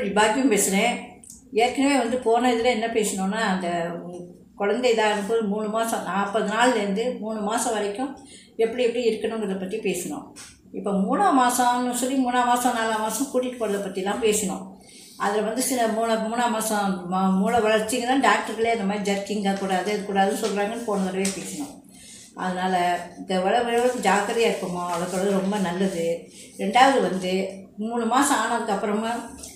பாக்கியம் பேசுகிறேன் ஏற்கனவே வந்து போன இதில் என்ன பேசினோன்னா அந்த குழந்தை இதாக இருக்கும்போது மூணு மாதம் நாற்பது நாள்லேருந்து மூணு மாதம் வரைக்கும் எப்படி எப்படி இருக்கணுங்கிறத பற்றி பேசினோம் இப்போ மூணாம் மாதம்னு சொல்லி மூணாம் மாதம் நாலாம் மாதம் கூட்டிகிட்டு போகிறத பற்றிலாம் பேசினோம் அதில் வந்து சில மூணு மூணாம் மாதம் மூளை வளர்ச்சிங்க தான் டாக்டர்களே அந்த மாதிரி ஜர்க்கிங்க கூடாது இது கூடாதுன்னு சொல்கிறாங்கன்னு போன தடவை பேசினோம் அதனால் இந்த விட எவ்வளோக்கு ஜாக்கிரதையாக இருப்போமோ அவ்வளோக்கு ரொம்ப நல்லது ரெண்டாவது வந்து மூணு மாதம் ஆனதுக்கப்புறமா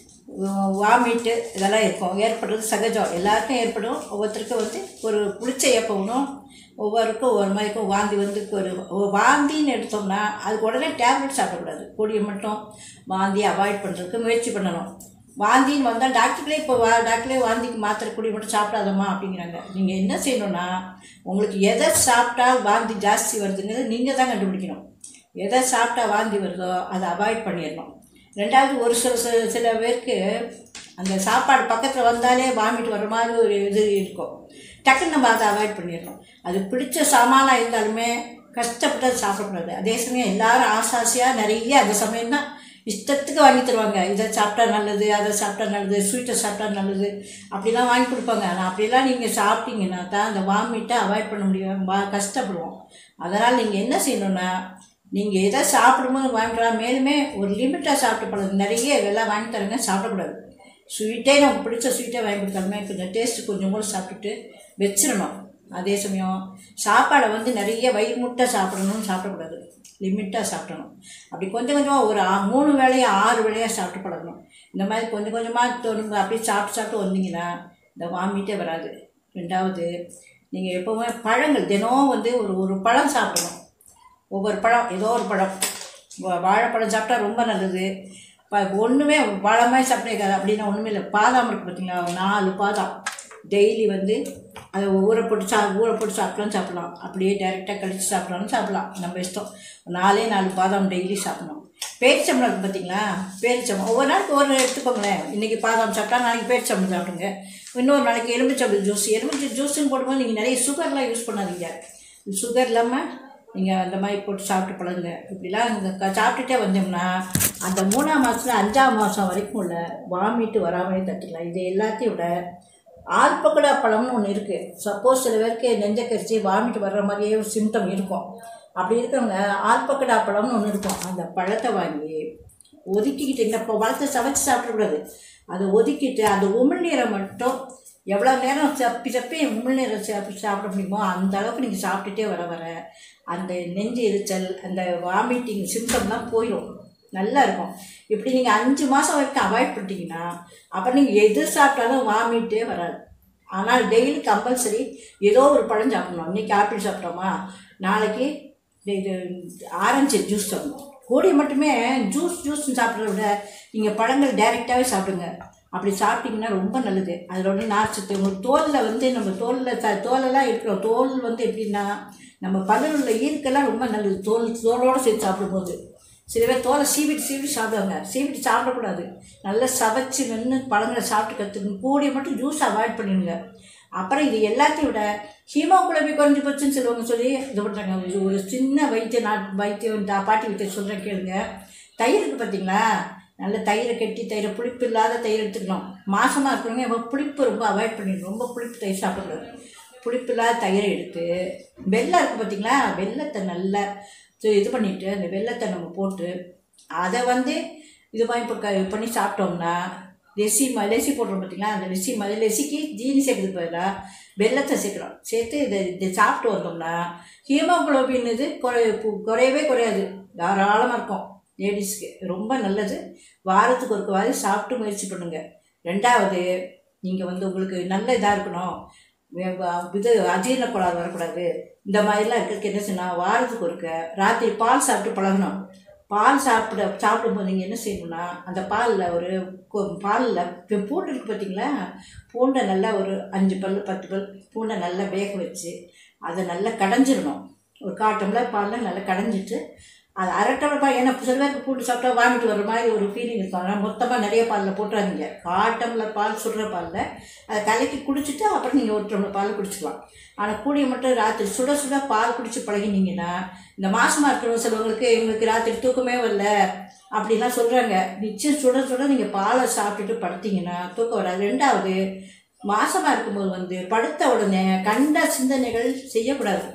வாமிட்டு இதெல்லாம் இருக்கும் ஏற்படுறது சகஜம் எல்லாருக்கும் ஏற்படும் ஒவ்வொருத்தருக்கும் வந்து ஒரு புளிச்ச ஏப்பணும் ஒவ்வொருக்கும் ஒவ்வொரு மாதிரி இருக்கும் வாந்தி வந்து ஒரு ஒரு வாந்தின்னு எடுத்தோம்னா அதுக்கு உடனே டேப்லெட் சாப்பிடக்கூடாது பொடியை மட்டும் வாந்தியை அவாய்ட் பண்ணுறதுக்கு முயற்சி பண்ணணும் வாந்தின்னு வந்தால் டாக்டர்களே இப்போ வா டாக்டரே வாந்திக்கு மாத்திரை குடி மட்டும் சாப்பிடாதம்மா அப்படிங்கிறாங்க நீங்கள் என்ன செய்யணும்னா உங்களுக்கு எதை சாப்பிட்டா வாந்தி ஜாஸ்தி வருதுங்கிறது நீங்கள் தான் கண்டுபிடிக்கணும் எதை சாப்பிட்டா வாந்தி வருதோ அதை அவாய்ட் பண்ணிடணும் ரெண்டாவது ஒரு சில சில சில பேருக்கு அந்த சாப்பாடு பக்கத்தில் வந்தாலே வாமிட் வர மாதிரி ஒரு இது இருக்கும் டக்குன்னு நம்ம அதை அவாய்ட் பண்ணிடணும் அது பிடிச்ச சாமானாக இருந்தாலுமே கஷ்டப்பட்டு அதை சாப்பிடக்கூடாது அதே சமயம் எல்லாரும் ஆசாசியாக நிறைய அந்த சமயம் தான் இஷ்டத்துக்கு வாங்கி தருவாங்க இதை சாப்பிட்டா நல்லது அதை சாப்பிட்டா நல்லது ஸ்வீட்டை சாப்பிட்டா நல்லது அப்படிலாம் வாங்கி கொடுப்பாங்க ஆனால் அப்படிலாம் நீங்கள் சாப்பிட்டீங்கன்னா தான் அந்த வாமிட்டை அவாய்ட் பண்ண முடியும் வா கஷ்டப்படுவோம் அதனால் நீங்கள் என்ன செய்யணுன்னா நீங்கள் எதை சாப்பிடும்போது வாங்கிக்கலாம் மேலுமே ஒரு லிமிட்டாக சாப்பிட்டு பழகு நிறைய இதெல்லாம் வாங்கி தரங்க சாப்பிடக்கூடாது ஸ்வீட்டே நமக்கு பிடிச்ச ஸ்வீட்டே வாங்கி கொடுத்தாலுமே கொஞ்சம் டேஸ்ட்டு கொஞ்சம் கூட சாப்பிட்டுட்டு வச்சிடணும் அதே சமயம் சாப்பாடை வந்து நிறைய வயிறு முட்டை சாப்பிடணும்னு சாப்பிடக்கூடாது லிமிட்டாக சாப்பிடணும் அப்படி கொஞ்சம் கொஞ்சமாக ஒரு ஆ- மூணு வேளையாக ஆறு வேளையாக சாப்பிட்டு பழகணும் இந்த மாதிரி கொஞ்சம் கொஞ்சமாக தோணுங்க அப்படியே சாப்பிட்டு சாப்பிட்டு வந்தீங்கன்னா இந்த வாமிட்டே வராது ரெண்டாவது நீங்கள் எப்போவுமே பழங்கள் தினம் வந்து ஒரு ஒரு பழம் சாப்பிடணும் ஒவ்வொரு பழம் ஏதோ ஒரு பழம் வா- வாழைப்பழம் சாப்பிட்டா ரொம்ப நல்லது ப ஒன்றுமே பழமாக சாப்பிட்டே அப்படின்னா ஒன்றுமே இல்லை பாதாம் இருக்குது பார்த்தீங்களா நாலு பாதாம் டெய்லி வந்து அதை ஊற போட்டு சா ஊற போட்டு சாப்பிடலாம் சாப்பிடலாம் அப்படியே டைரெக்டாக கழித்து சாப்பிட்றாலும் சாப்பிடலாம் நம்ம இஷ்டம் நாலே நாலு பாதாம் டெய்லி சாப்பிடணும் பேரிச்சம்பளம் இருக்குது பார்த்தீங்களா பேரிச்சம்பளம் ஒவ்வொரு நாளைக்கு ஒரு எடுத்துக்கோங்களேன் இன்றைக்கி பாதாம் சாப்பிட்டா நாளைக்கு பேரிச்சம்பளம் சாப்பிடுங்க இன்னொரு நாளைக்கு எலுமிச்சம்பளம் ஜூஸ் எலுமிச்சை ஜூஸ்ன்னு போடும்போது நீங்கள் நிறைய சுகர்லாம் யூஸ் பண்ணாதீங்க சுகர் இல்லாமல் நீங்கள் அந்த மாதிரி போட்டு சாப்பிட்டு பழகுங்க இப்படிலாம் இங்கே க சாப்பிட்டுட்டே வந்தோம்னா அந்த மூணாம் மாதத்துல அஞ்சாம் மாதம் வரைக்கும் உள்ள வாமிட்டு வராமலே தட்டிக்கலாம் இது எல்லாத்தையும் விட ஆல்பக்கடா பழம்னு ஒன்று இருக்குது சப்போஸ் சில பேருக்கு நெஞ்சக்கரிச்சி வாமிட் வர்ற மாதிரியே ஒரு சிம்டம் இருக்கும் அப்படி இருக்கவங்க ஆல்பக்கடா பழம்னு ஒன்று இருக்கும் அந்த பழத்தை வாங்கி ஒதுக்கிக்கிட்டு இந்த இப்போ பழத்தை சமைச்சு சாப்பிடக்கூடாது அதை ஒதுக்கிட்டு அந்த உமிழ்நீரை மட்டும் எவ்வளோ நேரம் சப்பி சப்பி உமிழ்நீரை சாப்பி சாப்பிட முடியுமோ அந்த அளவுக்கு நீங்கள் சாப்பிட்டுட்டே வர வர அந்த நெஞ்சு எரிச்சல் அந்த வாமிட்டிங் சிம்டம்லாம் போயிடும் நல்லா இருக்கும் இப்படி நீங்கள் அஞ்சு மாதம் வரைக்கும் அவாய்ட் பண்ணிட்டீங்கன்னா அப்புறம் நீங்கள் எது சாப்பிட்டாலும் வாமிட்டே வராது ஆனால் டெய்லி கம்பல்சரி ஏதோ ஒரு பழம் சாப்பிடணும் இன்றைக்கி ஆப்பிள் சாப்பிட்டோமா நாளைக்கு இது ஆரஞ்சு ஜூஸ் சாப்பிடணும் கூடிய மட்டுமே ஜூஸ் ஜூஸ் சாப்பிட்றத விட நீங்கள் பழங்கள் டைரெக்டாகவே சாப்பிடுங்க அப்படி சாப்பிட்டீங்கன்னா ரொம்ப நல்லது அதில் வந்து நார்ச்சத்து உங்களுக்கு தோலில் வந்து நம்ம தோலில் த தோலெல்லாம் இருக்கிறோம் தோல் வந்து எப்படின்னா நம்ம பல்லில் உள்ள ஈர்க்கெல்லாம் ரொம்ப நல்லது தோல் தோலோடு சேர்த்து சாப்பிடும்போது சில பேர் தோலை சீவிட்டு சீவிட்டு சாப்பிடுவாங்க சீவிட்டு சாப்பிடக்கூடாது நல்லா சவைச்சு மென்று பழங்களை சாப்பிட்டு கற்றுக்கணும் கூடிய மட்டும் ஜூஸ் அவாய்ட் பண்ணிடுங்க அப்புறம் இது எல்லாத்தையும் விட ஹீமோகுளோபி குறைஞ்சி போச்சுன்னு சொல்லுவாங்க சொல்லி இது பண்ணுறாங்க இது ஒரு சின்ன வைத்திய நாட் வைத்தியம் தா- பாட்டி வைத்தியம் சொல்கிறேன் கேளுங்க தயிர் இருக்குது பார்த்தீங்களா நல்ல தயிரை கட்டி தயிரை புளிப்பு இல்லாத தயிர் எடுத்துக்கணும் மாசமாக இருக்கிறவங்க எப்போ புளிப்பு ரொம்ப அவாய்ட் பண்ணிடணும் ரொம்ப புளிப்பு தயிர் சாப்பிடக்கூடாது புளிப்பு இல்லாத தயிரை எடுத்து வெள்ளம் இருக்குது பார்த்தீங்களா வெள்ளத்தை நல்லா இது- இது பண்ணிவிட்டு அந்த வெள்ளத்தை நம்ம போட்டு அதை வந்து இது மாதிரி இப்போ க பண்ணி சாப்பிட்டோம்னா லெசி ம லெசி போடுறோம் பார்த்தீங்களா அந்த லெசி ம லெசிக்கு ஜீனி சேர்க்கறதுக்கு பதிலாக வெள்ளத்தை சேர்க்குறோம் சேர்த்து இதை இதை சாப்பிட்டு வந்தோம்னா ஹீமோகுளோபின் இது குறை கு- குறையவே குறையாது தாராளமாக இருக்கும் லேடிஸ்க்கு ரொம்ப நல்லது வாரத்துக்கு ஒரு வாரம் சாப்பிட்டு முயற்சி பண்ணுங்க ரெண்டாவது நீங்கள் வந்து உங்களுக்கு நல்ல இதாக இருக்கணும் வே- வ- இது அஜீரண கோளாறு வரக்கூடாது இந்த மாதிரிலாம் இருக்கிறதுக்கு என்ன செய்யணும் வாரத்துக்கு ஒருக்க ராத்திரி பால் சாப்பிட்டு பழகணும் பால் சாப்பிட சாப்பிடும்போது நீங்கள் என்ன செய்யணும்னா அந்த பாலில் ஒரு பாலில் பூண்டு இருக்குது பார்த்தீங்களா பூண்டை நல்லா ஒரு அஞ்சு பல் பத்து பல் பூண்டை நல்லா வேக வச்சு அதை நல்லா கடைஞ்சிடணும் ஒரு கால் டம்ளர் பாலில் நல்லா கடைஞ்சிட்டு அது அரை டம்ளர் பால் ஏன்னா சில பேருக்கு போட்டு சாப்பிட்டா வாமிட்டு வர மாதிரி ஒரு ஃபீலிங் இருக்கும் அதனால் மொத்தமாக நிறைய பாலில் போட்டுறாதீங்க கால் டம்ளர் பால் சுடுற பாலில் அதை கலக்கி குடிச்சிட்டு அப்புறம் நீங்கள் ஒரு டம்ளர் பால் குடிச்சிக்கலாம் ஆனால் கூடிய மட்டும் ராத்திரி சுட சுட பால் குடிச்சு பழகினீங்கன்னா இந்த மாசமாக இருக்கிற சிலவங்களுக்கு இவங்களுக்கு ராத்திரி தூக்கமே வரல அப்படிலாம் சொல்கிறாங்க நிச்சயம் சுட சுட நீங்கள் பாலை சாப்பிட்டுட்டு படுத்தீங்கன்னா தூக்கம் வராது ரெண்டாவது மாசமாக இருக்கும்போது வந்து படுத்த உடனே கண்ட சிந்தனைகள் செய்யக்கூடாது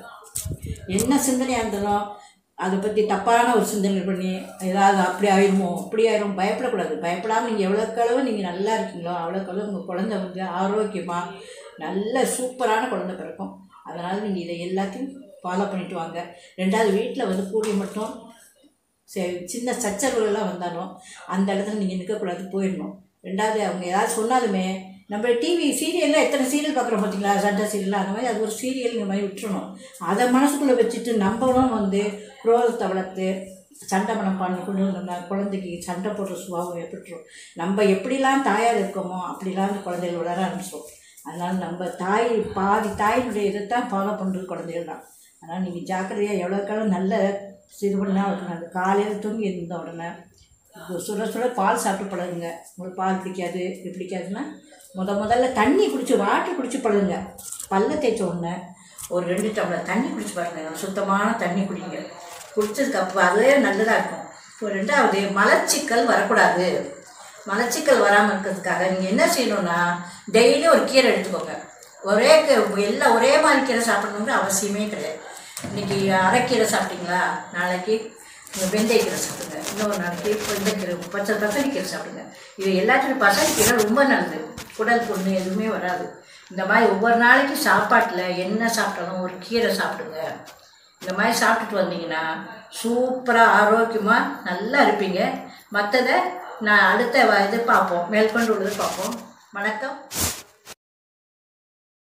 என்ன சிந்தனையாக இருந்தாலும் அதை பற்றி தப்பான ஒரு சிந்தனை பண்ணி ஏதாவது அப்படி ஆயிருமோ அப்படி ஆயிரும் பயப்படக்கூடாது பயப்படாமல் நீங்கள் எவ்வளோக்களவு நீங்கள் நல்லா இருக்கீங்களோ அவ்வளோக்களவு உங்கள் குழந்தை வந்து ஆரோக்கியமாக நல்ல சூப்பரான குழந்தை பிறக்கும் அதனால் நீங்கள் இதை எல்லாத்தையும் ஃபாலோ பண்ணிட்டு வாங்க ரெண்டாவது வீட்டில் வந்து கூடிய மட்டும் சரி சின்ன சச்சரவுகள்லாம் வந்தாலும் அந்த இடத்துல நீங்கள் நிற்கக்கூடாது போயிடணும் ரெண்டாவது அவங்க ஏதாவது சொன்னாலுமே நம்ம டிவி சீரியலில் எத்தனை சீரியல் பார்க்குறோம் பார்த்தீங்களா சண்டை சீரியல் அந்த மாதிரி அது ஒரு சீரியல் இந்த மாதிரி விட்டுறணும் அதை மனசுக்குள்ளே வச்சுட்டு நம்மளும் வந்து குரோதத்தை வளர்த்து சண்டை மனம் பண்ணி கொண்டு வந்தோம்னா குழந்தைக்கு சண்டை போடுற சுபாவம் ஏற்பட்டுரும் நம்ம எப்படிலாம் தாயார் இருக்கோமோ அப்படிலாம் அந்த குழந்தைகள் வளர ஆரம்பிச்சிடும் அதனால் நம்ம தாய் பாதி தாயினுடைய இதை தான் ஃபாலோ பண்ணுறது குழந்தைகள் தான் அதனால் நீங்கள் ஜாக்கிரதையாக எவ்வளோக்காலும் நல்ல இது பண்ணால் இருக்கணும் அது காலையில் தூங்கி இருந்த உடனே சுட சுட பால் சாப்பிட்டு பழகுங்க உங்களுக்கு பால் பிடிக்காது இது பிடிக்காதுன்னா முத முதல்ல தண்ணி குடிச்சு வாட்டர் குடிச்சு பழகுங்க பல்ல தேய்ச்ச உடனே ஒரு ரெண்டு டம்ளர் தண்ணி குடிச்சு பாருங்க சுத்தமான தண்ணி குடிங்க குடிச்சதுக்கு அப்புறம் அதுவே நல்லதாக இருக்கும் இப்போ ரெண்டாவது மலச்சிக்கல் வரக்கூடாது மலச்சிக்கல் வராமல் இருக்கிறதுக்காக நீங்கள் என்ன செய்யணும்னா டெய்லி ஒரு கீரை எடுத்துக்கோங்க ஒரே கீ- எல்லாம் ஒரே மாதிரி கீரை சாப்பிடணுங்கிற அவசியமே கிடையாது இன்னைக்கு அரைக்கீரை சாப்பிட்டீங்களா நாளைக்கு வெந்தயக்கீரை சாப்பிடுங்க இன்னொரு நாளைக்கு வெந்தயக்கீரை பச்சை பசலிக்கீரை சாப்பிடுங்க இது எல்லாத்துலையும் பசலிக்கீரை ரொம்ப நல்லது குடல் புண்ணு எதுவுமே வராது இந்த மாதிரி ஒவ்வொரு நாளைக்கு சாப்பாட்டில் என்ன சாப்பிட்டாலும் ஒரு கீரை சாப்பிடுங்க இந்த மாதிரி சாப்பிட்டுட்டு வந்தீங்கன்னா சூப்பராக ஆரோக்கியமாக நல்லா இருப்பீங்க மற்றதை நான் அடுத்த வ- இது பார்ப்போம் மேற்கொண்டு உள்ளது பார்ப்போம் வணக்கம்